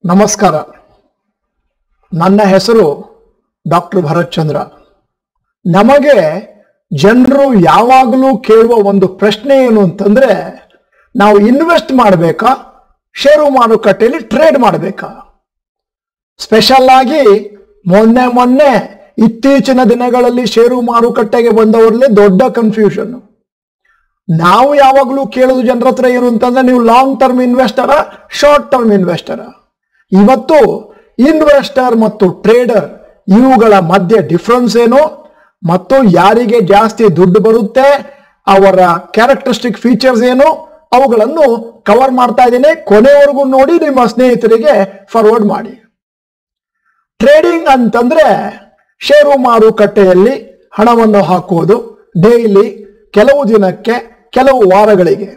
ನಮಸ್ಕಾರ ನನ್ನ ಹೆಸರು ಡಾಕ್ಟರ್ ಭರತ್ ಚಂದ್ರ ನಮಗೆ ಜನರು ಯಾವಾಗಲೂ ಕೇಳುವ ಒಂದು ಪ್ರಶ್ನೆ ಏನು ಅಂತಂದ್ರೆ ನಾವು ಇನ್ವೆಸ್ಟ್ ಮಾಡಬೇಕಾ ಷೇರು ಮಾರುಕಟ್ಟೆಯಲ್ಲಿ ಟ್ರೇಡ್ ಮಾಡಬೇಕಾ ಸ್ಪೆಷಲ್ ಆಗಿ ಮೊನ್ನೆ ಮೊನ್ನೆ ಇತ್ತೀಚಿನ ದಿನಗಳಲ್ಲಿ ಷೇರು ಮಾರುಕಟ್ಟೆಗೆ ಬಂದವರಲ್ಲಿ ದೊಡ್ಡ ಕನ್ಫ್ಯೂಷನ್ ನಾವು ಯಾವಾಗಲೂ ಕೇಳೋದು ಜನರ ಹತ್ರ ಏನು ಅಂತಂದ್ರೆ ನೀವು ಲಾಂಗ್ ಟರ್ಮ್ ಇನ್ವೆಸ್ಟರ ಶಾರ್ಟ್ ಟರ್ಮ್ ಇನ್ವೆಸ್ಟರ ಇವತ್ತು ಇನ್ವೆಸ್ಟರ್ ಮತ್ತು ಟ್ರೇಡರ್ ಇವುಗಳ ಮಧ್ಯೆ ಡಿಫ್ರೆನ್ಸ್ ಏನು ಮತ್ತು ಯಾರಿಗೆ ಜಾಸ್ತಿ ದುಡ್ಡು ಬರುತ್ತೆ ಅವರ ಕ್ಯಾರೆಕ್ಟರಿಸ್ಟಿಕ್ ಫೀಚರ್ಸ್ ಏನು ಅವುಗಳನ್ನು ಕವರ್ ಮಾಡ್ತಾ ಇದ್ದೀನಿ ಕೊನೆವರೆಗೂ ನೋಡಿ ನಿಮ್ಮ ಸ್ನೇಹಿತರಿಗೆ ಫಾರ್ವರ್ಡ್ ಮಾಡಿ ಟ್ರೇಡಿಂಗ್ ಅಂತಂದ್ರೆ ಷೇರು ಮಾರುಕಟ್ಟೆಯಲ್ಲಿ ಹಣವನ್ನು ಹಾಕುವುದು ಡೈಲಿ ಕೆಲವು ದಿನಕ್ಕೆ ಕೆಲವು ವಾರಗಳಿಗೆ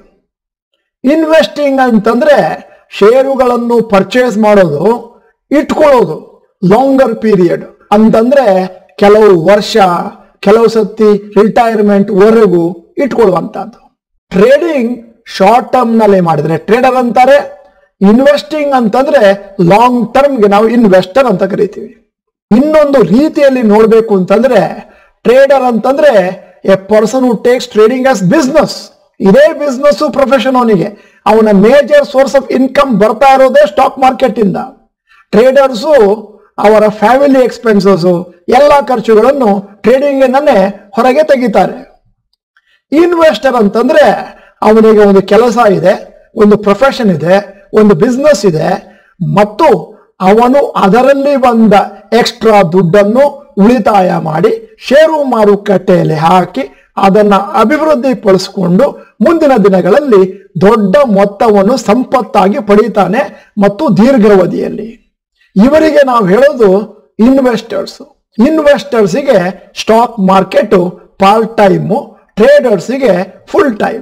ಇನ್ವೆಸ್ಟಿಂಗ್ ಅಂತಂದ್ರೆ ಷೇರುಗಳನ್ನು ಪರ್ಚೇಸ್ ಮಾಡೋದು ಇಟ್ಕೊಳ್ಳೋದು ಲಾಂಗರ್ ಪೀರಿಯಡ್ ಅಂತಂದ್ರೆ ಕೆಲವು ವರ್ಷ ಕೆಲವು ಸತಿ ರಿಟೈರ್ಮೆಂಟ್ ವರೆಗೂ ಇಟ್ಕೊಳ್ಳುವಂತದ್ದು ಟ್ರೇಡಿಂಗ್ ಶಾರ್ಟ್ ಟರ್ಮ್ ನಲ್ಲಿ ಮಾಡಿದ್ರೆ ಟ್ರೇಡರ್ ಅಂತಾರೆ ಇನ್ವೆಸ್ಟಿಂಗ್ ಅಂತಂದ್ರೆ ಲಾಂಗ್ ಟರ್ಮ್ಗೆ ನಾವು ಇನ್ವೆಸ್ಟರ್ ಅಂತ ಕರಿತೀವಿ ಇನ್ನೊಂದು ರೀತಿಯಲ್ಲಿ ನೋಡ್ಬೇಕು ಅಂತಂದ್ರೆ ಟ್ರೇಡರ್ ಅಂತಂದ್ರೆ a person who takes trading as business ಇದೇ ಬಿಸ್ನೆಸ್ ಪ್ರೊಫೆಷನ್ ಅವನಿಗೆ ಅವನ ಮೇಜರ್ ಸೋರ್ಸ್ ಆಫ್ ಇನ್ಕಮ್ ಬರ್ತಾ ಇರೋದೇ ಸ್ಟಾಕ್ ಮಾರ್ಕೆಟ್ ಇಂದ ಟ್ರೇಡರ್ಸು ಅವರ ಫ್ಯಾಮಿಲಿ ಎಕ್ಸ್ಪೆನ್ಸಸ್ ಎಲ್ಲ ಖರ್ಚುಗಳನ್ನು ಟ್ರೇಡಿಂಗಿನನ್ನೇ ಹೊರಗೆ ತೆಗಿತಾರೆ ಇನ್ವೆಸ್ಟರ್ ಅಂತಂದ್ರೆ ಅವನಿಗೆ ಒಂದು ಕೆಲಸ ಇದೆ ಒಂದು ಪ್ರೊಫೆಷನ್ ಇದೆ ಒಂದು ಬಿಸ್ನೆಸ್ ಇದೆ ಮತ್ತು ಅವನು ಅದರಲ್ಲಿ ಬಂದ ಎಕ್ಸ್ಟ್ರಾ ದುಡ್ಡನ್ನು ಉಳಿತಾಯ ಮಾಡಿ ಷೇರು ಮಾರುಕಟ್ಟೆಯಲ್ಲಿ ಹಾಕಿ ಅದನ್ನ ಅಭಿವೃದ್ಧಿ ಪಡಿಸಿಕೊಂಡು ಮುಂದಿನ ದಿನಗಳಲ್ಲಿ ದೊಡ್ಡ ಮೊತ್ತವನ್ನು ಸಂಪತ್ತಾಗಿ ಪಡೀತಾನೆ ಮತ್ತು ದೀರ್ಘಾವಧಿಯಲ್ಲಿ ಇವರಿಗೆ ನಾವು ಹೇಳೋದು ಇನ್ವೆಸ್ಟರ್ಸ್ ಇನ್ವೆಸ್ಟರ್ಸಿಗೆ ಸ್ಟಾಕ್ ಮಾರ್ಕೆಟ್ ಪಾರ್ಟ್ ಟೈಮು ಟ್ರೇಡರ್ಸಿಗೆ ಫುಲ್ ಟೈಮ್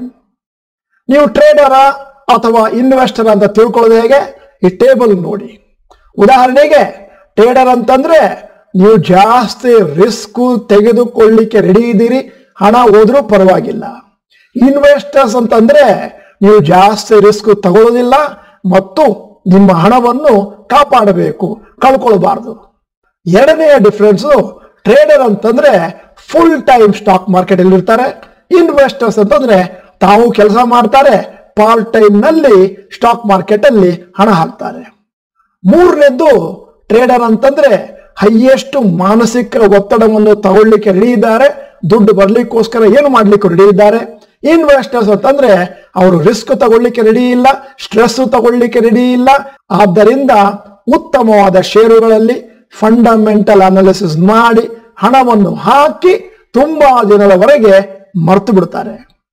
ನೀವು ಟ್ರೇಡರ ಅಥವಾ ಇನ್ವೆಸ್ಟರ್ ಅಂತ ತಿಳ್ಕೊಳ್ಳೋದು ಹೇಗೆ ಈ ಟೇಬಲ್ ನೋಡಿ ಉದಾಹರಣೆಗೆ ಟ್ರೇಡರ್ ಅಂತಂದ್ರೆ ನೀವು ಜಾಸ್ತಿ ರಿಸ್ಕ್ ತೆಗೆದುಕೊಳ್ಳಿಕ್ಕೆ ರೆಡಿ ಇದ್ದೀರಿ ಹಣ ಹೋದ್ರೂ ಪರವಾಗಿಲ್ಲ ಇನ್ವೆಸ್ಟರ್ಸ್ ಅಂತಂದ್ರೆ ನೀವು ಜಾಸ್ತಿ ರಿಸ್ಕ್ ತಗೊಳ್ಳೋದಿಲ್ಲ ಮತ್ತು ನಿಮ್ಮ ಹಣವನ್ನು ಕಾಪಾಡಬೇಕು ಕಳ್ಕೊಳ್ಬಾರ್ದು ಎರಡನೆಯ ಡಿಫ್ರೆನ್ಸ್ ಟ್ರೇಡರ್ ಅಂತಂದ್ರೆ ಫುಲ್ ಟೈಮ್ ಸ್ಟಾಕ್ ಮಾರ್ಕೆಟ್ ಅಲ್ಲಿ ಇರ್ತಾರೆ ಇನ್ವೆಸ್ಟರ್ಸ್ ಅಂತಂದ್ರೆ ತಾವು ಕೆಲಸ ಮಾಡ್ತಾರೆ ಪಾರ್ಟ್ ಟೈಮ್ ನಲ್ಲಿ ಸ್ಟಾಕ್ ಮಾರ್ಕೆಟ್ ಅಲ್ಲಿ ಹಣ ಹಾಕ್ತಾರೆ ಮೂರನೇದ್ದು ಟ್ರೇಡರ್ ಅಂತಂದ್ರೆ ಹೈಯೆಸ್ಟ್ ಮಾನಸಿಕ ಒತ್ತಡವನ್ನು ತಗೊಳ್ಳಿಕ್ಕೆ ರೆಡಿ ಇದ್ದಾರೆ ದುಡ್ಡು ಬರ್ಲಿಕ್ಕೋಸ್ಕರ ಏನು ಮಾಡ್ಲಿಕ್ಕೆ ರೆಡಿ ಇದ್ದಾರೆ ಇನ್ವೆಸ್ಟರ್ಸ್ ಅಂತಂದ್ರೆ ಅವರು ರಿಸ್ಕ್ ತಗೊಳ್ಳಿಕ್ಕೆ ರೆಡಿ ಇಲ್ಲ ಸ್ಟ್ರೆಸ್ ತಗೊಳ್ಳಿಕ್ಕೆ ರೆಡಿ ಇಲ್ಲ ಆದ್ದರಿಂದ ಉತ್ತಮವಾದ ಷೇರುಗಳಲ್ಲಿ ಫಂಡಮೆಂಟಲ್ ಅನಾಲಿಸಿಸ್ ಮಾಡಿ ಹಣವನ್ನು ಹಾಕಿ ತುಂಬಾ ದಿನದವರೆಗೆ ಮರ್ತು ಬಿಡ್ತಾರೆ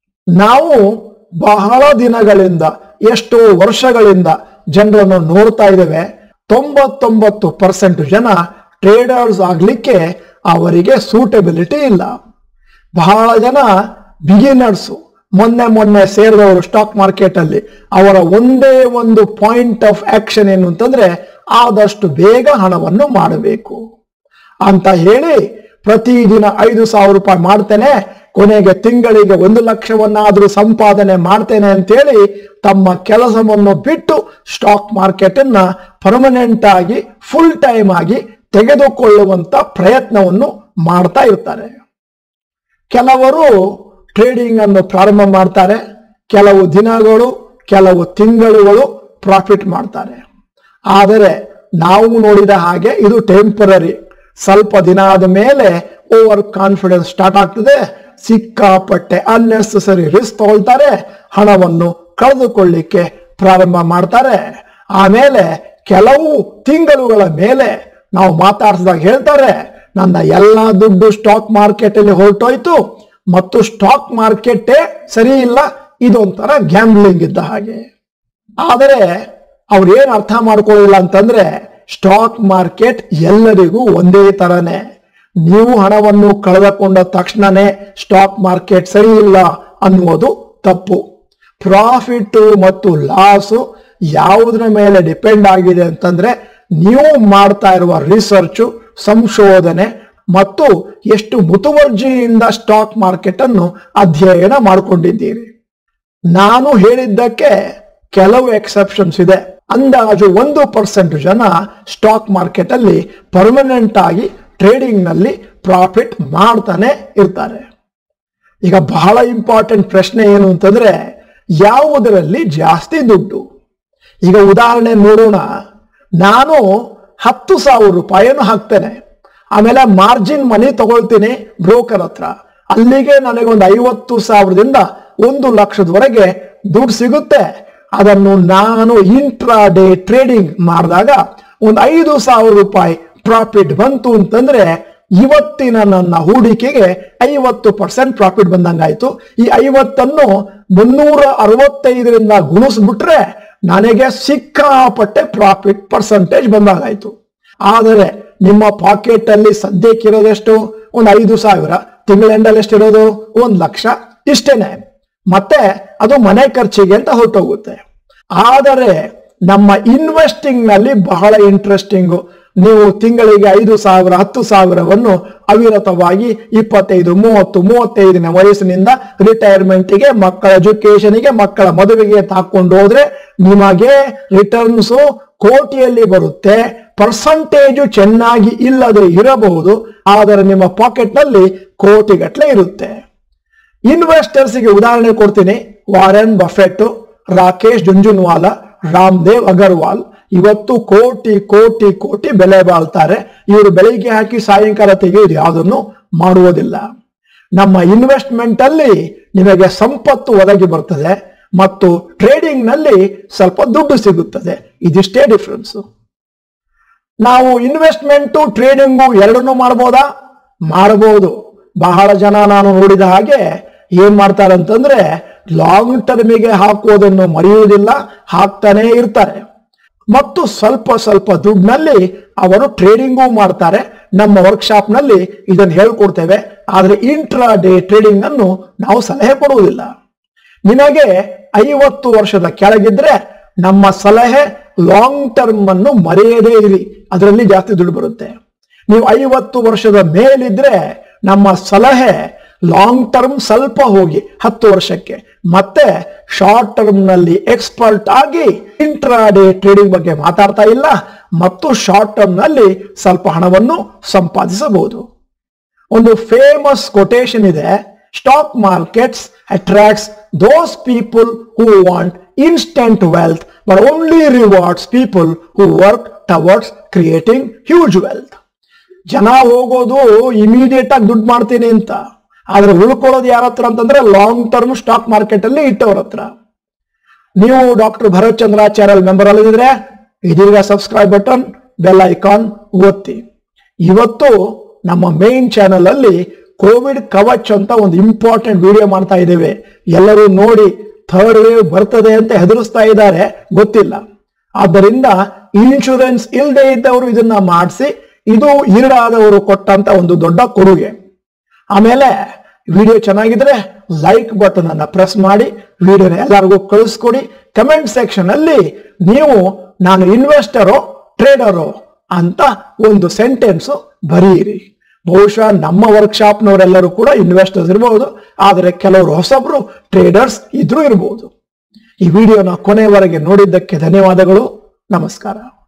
ನಾವು ಬಹಳ ದಿನಗಳಿಂದ ಎಷ್ಟೋ ವರ್ಷಗಳಿಂದ ಜನರನ್ನು ನೋಡ್ತಾ ಇದ್ದೇವೆ ತೊಂಬತ್ತೊಂಬತ್ತು ಪರ್ಸೆಂಟ್ ಜನ ಟ್ರೇಡರ್ಸ್ ಆಗ್ಲಿಕ್ಕೆ ಅವರಿಗೆ ಸೂಟಬಿಲಿಟಿ ಇಲ್ಲ ಬಹಳ ಜನ ಬಿಗಿನರ್ಸು ಮೊನ್ನೆ ಮೊನ್ನೆ ಸೇರಿದವರು ಸ್ಟಾಕ್ ಮಾರ್ಕೆಟ್ ಅಲ್ಲಿ ಅವರ ಒಂದೇ ಒಂದು ಪಾಯಿಂಟ್ ಆಫ್ ಆಕ್ಷನ್ ಏನು ಅಂತಂದ್ರೆ ಆದಷ್ಟು ಬೇಗ ಹಣವನ್ನು ಮಾಡಬೇಕು ಅಂತ ಹೇಳಿ ಪ್ರತಿದಿನ ಐದು ಸಾವಿರ ರೂಪಾಯಿ ಮಾಡ್ತೇನೆ ಕೊನೆಗೆ ತಿಂಗಳಿಗೆ ಒಂದು ಲಕ್ಷವನ್ನಾದ್ರೂ ಸಂಪಾದನೆ ಮಾಡ್ತೇನೆ ಅಂತೇಳಿ ತಮ್ಮ ಕೆಲಸವನ್ನು ಬಿಟ್ಟು ಸ್ಟಾಕ್ ಮಾರ್ಕೆಟ್ ಅನ್ನ ಪರ್ಮನೆಂಟ್ ಆಗಿ ಫುಲ್ ಟೈಮ್ ಆಗಿ ತೆಗೆದುಕೊಳ್ಳುವಂತ ಪ್ರಯತ್ನವನ್ನು ಮಾಡ್ತಾ ಇರ್ತಾರೆ ಕೆಲವರು ಟ್ರೇಡಿಂಗ್ ಅನ್ನು ಪ್ರಾರಂಭ ಮಾಡ್ತಾರೆ ಕೆಲವು ದಿನಗಳು ಕೆಲವು ತಿಂಗಳುಗಳು ಪ್ರಾಫಿಟ್ ಮಾಡ್ತಾರೆ ಆದರೆ ನಾವು ನೋಡಿದ ಹಾಗೆ ಇದು ಟೆಂಪರರಿ ಸ್ವಲ್ಪ ದಿನ ಆದ ಮೇಲೆ ಓವರ್ ಕಾನ್ಫಿಡೆನ್ಸ್ ಸ್ಟಾರ್ಟ್ ಆಗ್ತದೆ ಸಿಕ್ಕಾಪಟ್ಟೆ ಅನ್ನೆಸರಿ ರಿಸ್ಕ್ ತಗೊಳ್ತಾರೆ ಹಣವನ್ನು ಕಳೆದುಕೊಳ್ಳಿಕ್ಕೆ ಪ್ರಾರಂಭ ಮಾಡ್ತಾರೆ ಆಮೇಲೆ ಕೆಲವು ತಿಂಗಳುಗಳ ಮೇಲೆ ನಾವು ಮಾತಾಡಿಸಿದಾಗ ಹೇಳ್ತಾರೆ ನನ್ನ ಎಲ್ಲ ದುಡ್ಡು ಸ್ಟಾಕ್ ಮಾರ್ಕೆಟ್ ಅಲ್ಲಿ ಹೊರಟೋಯ್ತು ಮತ್ತು ಸ್ಟಾಕ್ ಮಾರ್ಕೆಟೇ ಸರಿ ಇಲ್ಲ ಇದೊಂಥರ ಗ್ಯಾಮ್ಲಿಂಗ್ ಇದ್ದ ಹಾಗೆ ಆದರೆ ಅವ್ರು ಏನ್ ಅರ್ಥ ಮಾಡ್ಕೊಳ್ಳಿಲ್ಲ ಅಂತಂದ್ರೆ ಸ್ಟಾಕ್ ಮಾರ್ಕೆಟ್ ಎಲ್ಲರಿಗೂ ಒಂದೇ ತರನೇ ನೀವು ಹಣವನ್ನು ಕಳೆದುಕೊಂಡ ತಕ್ಷಣನೇ ಸ್ಟಾಕ್ ಮಾರ್ಕೆಟ್ ಸರಿ ಇಲ್ಲ ಅನ್ನುವುದು ತಪ್ಪು ಪ್ರಾಫಿಟ್ ಮತ್ತು ಲಾಸು ಯಾವುದ್ರ ಮೇಲೆ ಡಿಪೆಂಡ್ ಆಗಿದೆ ಅಂತಂದ್ರೆ ನೀವು ಮಾಡ್ತಾ ಇರುವ ರಿಸರ್ಚ್ ಸಂಶೋಧನೆ ಮತ್ತು ಎಷ್ಟು ಮುತುವರ್ಜಿಯಿಂದ ಸ್ಟಾಕ್ ಮಾರ್ಕೆಟ್ ಅನ್ನು ಅಧ್ಯಯನ ಮಾಡಿಕೊಂಡಿದ್ದೀರಿ ನಾನು ಹೇಳಿದ್ದಕ್ಕೆ ಕೆಲವು ಎಕ್ಸೆಪ್ಷನ್ಸ್ ಇದೆ ಅಂದಾಜು ಒಂದು ಪರ್ಸೆಂಟ್ ಜನ ಸ್ಟಾಕ್ ಮಾರ್ಕೆಟ್ ಅಲ್ಲಿ ಪರ್ಮನೆಂಟ್ ಆಗಿ ಟ್ರೇಡಿಂಗ್ ನಲ್ಲಿ ಪ್ರಾಫಿಟ್ ಮಾಡ್ತಾನೆ ಇರ್ತಾರೆ ಈಗ ಬಹಳ ಇಂಪಾರ್ಟೆಂಟ್ ಪ್ರಶ್ನೆ ಏನು ಅಂತಂದ್ರೆ ಯಾವುದರಲ್ಲಿ ಜಾಸ್ತಿ ದುಡ್ಡು ಈಗ ಉದಾಹರಣೆ ನೋಡೋಣ ನಾನು ಹತ್ತು ಸಾವಿರ ರೂಪಾಯಿಯನ್ನು ಹಾಕ್ತೇನೆ ಆಮೇಲೆ ಮಾರ್ಜಿನ್ ಮನಿ ತಗೊಳ್ತೀನಿ ಬ್ರೋಕರ್ ಹತ್ರ ಅಲ್ಲಿಗೆ ನನಗೊಂದು ಐವತ್ತು ಸಾವಿರದಿಂದ ಒಂದು ಲಕ್ಷದವರೆಗೆ ದುಡ್ಡು ಸಿಗುತ್ತೆ ಅದನ್ನು ನಾನು ಇಂಟ್ರಾ ಡೇ ಟ್ರೇಡಿಂಗ್ ಮಾಡಿದಾಗ ಒಂದು ಐದು ಸಾವಿರ ರೂಪಾಯಿ ಪ್ರಾಫಿಟ್ ಬಂತು ಅಂತಂದ್ರೆ ಇವತ್ತಿನ ನನ್ನ ಹೂಡಿಕೆಗೆ ಐವತ್ತು ಪರ್ಸೆಂಟ್ ಪ್ರಾಫಿಟ್ ಬಂದಂಗಾಯ್ತು ಈ ಐವತ್ತನ್ನು ಮುನ್ನೂರ ಅರವತ್ತೈದರಿಂದ ಗುಣಿಸ್ಬಿಟ್ರೆ ನನಗೆ ಸಿಕ್ಕಾಪಟ್ಟೆ ಪ್ರಾಫಿಟ್ ಪರ್ಸೆಂಟೇಜ್ ಬಂದಾಗಾಯ್ತು ಆದರೆ ನಿಮ್ಮ ಪಾಕೆಟ್ ಅಲ್ಲಿ ಸದ್ಯಕ್ಕಿರೋದೆಷ್ಟು ಒಂದು ಐದು ಸಾವಿರ ತಿಂಗಳ ಎಂಡಲ್ಲಿ ಎಷ್ಟಿರೋದು ಒಂದು ಲಕ್ಷ ಇಷ್ಟೇನೆ ಮತ್ತೆ ಅದು ಮನೆ ಖರ್ಚಿಗೆ ಅಂತ ಹೊರಟೋಗುತ್ತೆ ಆದರೆ ನಮ್ಮ ಇನ್ವೆಸ್ಟಿಂಗ್ ನಲ್ಲಿ ಬಹಳ ಇಂಟ್ರೆಸ್ಟಿಂಗು ನೀವು ತಿಂಗಳಿಗೆ ಐದು ಸಾವಿರ ಹತ್ತು ಸಾವಿರವನ್ನು ಅವಿರತವಾಗಿ ಇಪ್ಪತ್ತೈದು ಮೂವತ್ತು ಮೂವತ್ತೈದನೇ ವಯಸ್ಸಿನಿಂದ ರಿಟೈರ್ಮೆಂಟ್ಗೆ ಮಕ್ಕಳ ಎಜುಕೇಶನ್ಗೆ ಮಕ್ಕಳ ಮದುವೆಗೆ ತಾಕೊಂಡು ಹೋದ್ರೆ ನಿಮಗೆ ರಿಟರ್ನ್ಸು ಕೋಟಿಯಲ್ಲಿ ಬರುತ್ತೆ ಪರ್ಸಂಟೇಜು ಚೆನ್ನಾಗಿ ಇಲ್ಲದೆ ಇರಬಹುದು ಆದರೆ ನಿಮ್ಮ ಪಾಕೆಟ್ ನಲ್ಲಿ ಕೋಟಿಗಟ್ಟಲೆ ಇರುತ್ತೆ ಇನ್ವೆಸ್ಟರ್ಸ್ಗೆ ಉದಾಹರಣೆ ಕೊಡ್ತೀನಿ ವಾರೆನ್ ಬಫೆಟ್ ರಾಕೇಶ್ ಜುಂಜುನ್ವಾಲಾ ರಾಮ್ದೇವ್ ಅಗರ್ವಾಲ್ ಇವತ್ತು ಕೋಟಿ ಕೋಟಿ ಕೋಟಿ ಬೆಲೆ ಬಾಳ್ತಾರೆ ಇವರು ಬೆಳಿಗ್ಗೆ ಹಾಕಿ ಸಾಯಂಕಾಲ ತೆಗೆಯೋದು ಯಾವುದನ್ನು ಮಾಡುವುದಿಲ್ಲ ನಮ್ಮ ಇನ್ವೆಸ್ಟ್ಮೆಂಟ್ ಅಲ್ಲಿ ನಿಮಗೆ ಸಂಪತ್ತು ಒದಗಿ ಬರ್ತದೆ ಮತ್ತು ಟ್ರೇಡಿಂಗ್ ನಲ್ಲಿ ಸ್ವಲ್ಪ ದುಡ್ಡು ಸಿಗುತ್ತದೆ ಇದಿಷ್ಟೇ ಡಿಫ್ರೆನ್ಸ್ ನಾವು ಇನ್ವೆಸ್ಟ್ಮೆಂಟು ಟ್ರೇಡಿಂಗು ಎರಡನ್ನೂ ಮಾಡ್ಬೋದಾ ಮಾಡಬಹುದು ಬಹಳ ಜನ ನಾನು ನೋಡಿದ ಹಾಗೆ ಏನ್ ಮಾಡ್ತಾರೆ ಅಂತಂದ್ರೆ ಲಾಂಗ್ ಟರ್ಮಿಗೆ ಹಾಕುವುದನ್ನು ಮರೆಯುವುದಿಲ್ಲ ಹಾಕ್ತಾನೆ ಇರ್ತಾರೆ ಮತ್ತು ಸ್ವಲ್ಪ ಸ್ವಲ್ಪ ದುಡ್ಡಿನಲ್ಲಿ ಅವರು ಟ್ರೇಡಿಂಗು ಮಾಡ್ತಾರೆ ನಮ್ಮ ವರ್ಕ್ಶಾಪ್ ನಲ್ಲಿ ಇದನ್ನು ಹೇಳ್ಕೊಡ್ತೇವೆ ಆದ್ರೆ ಇಂಟ್ರಾ ಡೇ ಟ್ರೇಡಿಂಗ್ ಅನ್ನು ನಾವು ಸಲಹೆ ಕೊಡುವುದಿಲ್ಲ ನಿಮಗೆ ಐವತ್ತು ವರ್ಷದ ಕೆಳಗಿದ್ರೆ ನಮ್ಮ ಸಲಹೆ ಲಾಂಗ್ ಟರ್ಮ್ ಅನ್ನು ಮರೆಯದೇ ಇರಿ ಅದರಲ್ಲಿ ಜಾಸ್ತಿ ದುಡ್ಡು ಬರುತ್ತೆ ನೀವು ಐವತ್ತು ವರ್ಷದ ಮೇಲಿದ್ರೆ ನಮ್ಮ ಸಲಹೆ ಲಾಂಗ್ ಟರ್ಮ್ ಸ್ವಲ್ಪ ಹೋಗಿ ಹತ್ತು ವರ್ಷಕ್ಕೆ ಮತ್ತೆ ಶಾರ್ಟ್ ಟರ್ಮ್ ನಲ್ಲಿ ಎಕ್ಸ್ಪರ್ಟ್ ಆಗಿ ಇಂಟ್ರಾ ಡೇ ಟ್ರೇಡಿಂಗ್ ಬಗ್ಗೆ ಮಾತಾಡ್ತಾ ಇಲ್ಲ ಮತ್ತು ಶಾರ್ಟ್ ಟರ್ಮ್ ನಲ್ಲಿ ಸ್ವಲ್ಪ ಹಣವನ್ನು ಸಂಪಾದಿಸಬಹುದು ಒಂದು ಫೇಮಸ್ ಕೊಟೇಶನ್ ಇದೆ stock markets attracts those people who want instant wealth but only rewards people who work towards creating huge wealth ಜನ ಹೋಗೋದು ಇಮಿಡಿಯೇಟ್ ಆಗಿ ದುಡ್ಡು ಮಾಡ್ತೀನಿ ಅಂತ ಆದ್ರೆ ಉಳ್ಕೊಳ್ಳೋದು ಯಾರ ಹತ್ರ ಅಂತಂದ್ರೆ ಲಾಂಗ್ ಟರ್ಮ್ ಸ್ಟಾಕ್ ಮಾರ್ಕೆಟ್ ಅಲ್ಲಿ ಇಟ್ಟವ್ರ ಹತ್ರ ನೀವು doctor Bharath Chandra channel member ಅಲ್ಲಿದ್ರೆ ಇದೀಗ ಸಬ್ಸ್ಕ್ರೈಬ್ ಬಟನ್ ಬೆಲ್ ಐಕಾನ್ ಒತ್ತಿ ಇವತ್ತು ನಮ್ಮ ಮೇನ್ ಚಾನೆಲ್ ಅಲ್ಲಿ ಕೋವಿಡ್ ಕವಚ್ ಅಂತ ಒಂದು ಇಂಪಾರ್ಟೆಂಟ್ ವಿಡಿಯೋ ಮಾಡ್ತಾ ಇದ್ದೇವೆ ಎಲ್ಲರೂ ನೋಡಿ ಥರ್ಡ್ ವೇವ್ ಬರ್ತದೆ ಅಂತ ಹೆದರಿಸ್ತಾ ಇದ್ದಾರೆ ಗೊತ್ತಿಲ್ಲ ಆದ್ದರಿಂದ ಇನ್ಶೂರೆನ್ಸ್ ಇಲ್ಲದೆ ಇದ್ದವರು ಇದನ್ನ ಮಾಡಿಸಿ ಇದು ಈಡಾದವರು ಕೊಟ್ಟಂತ ಒಂದು ದೊಡ್ಡ ಕೊಡುಗೆ ಆಮೇಲೆ ವಿಡಿಯೋ ಚೆನ್ನಾಗಿದ್ರೆ ಲೈಕ್ ಬಟನ್ ಅನ್ನ ಪ್ರೆಸ್ ಮಾಡಿ ವಿಡಿಯೋನ ಎಲ್ಲರಿಗೂ ಕಳಿಸ್ಕೊಡಿ ಕಮೆಂಟ್ ಸೆಕ್ಷನ್ ಅಲ್ಲಿ ನೀವು ನಾನು ಇನ್ವೆಸ್ಟರೋ ಟ್ರೇಡರೋ ಅಂತ ಒಂದು ಸೆಂಟೆನ್ಸ್ ಬರೆಯಿರಿ ಬಹುಶಃ ನಮ್ಮ ವರ್ಕ್ಶಾಪ್ನವರೆಲ್ಲರೂ ಕೂಡ ಇನ್ವೆಸ್ಟರ್ಸ್ ಇರಬಹುದು ಆದರೆ ಕೆಲವರು ಹೊಸಬ್ರು ಟ್ರೇಡರ್ಸ್ ಇದ್ರೂ ಇರಬಹುದು ಈ ವಿಡಿಯೋನ ಕೊನೆಯವರೆಗೆ ನೋಡಿದ್ದಕ್ಕೆ ಧನ್ಯವಾದಗಳು ನಮಸ್ಕಾರ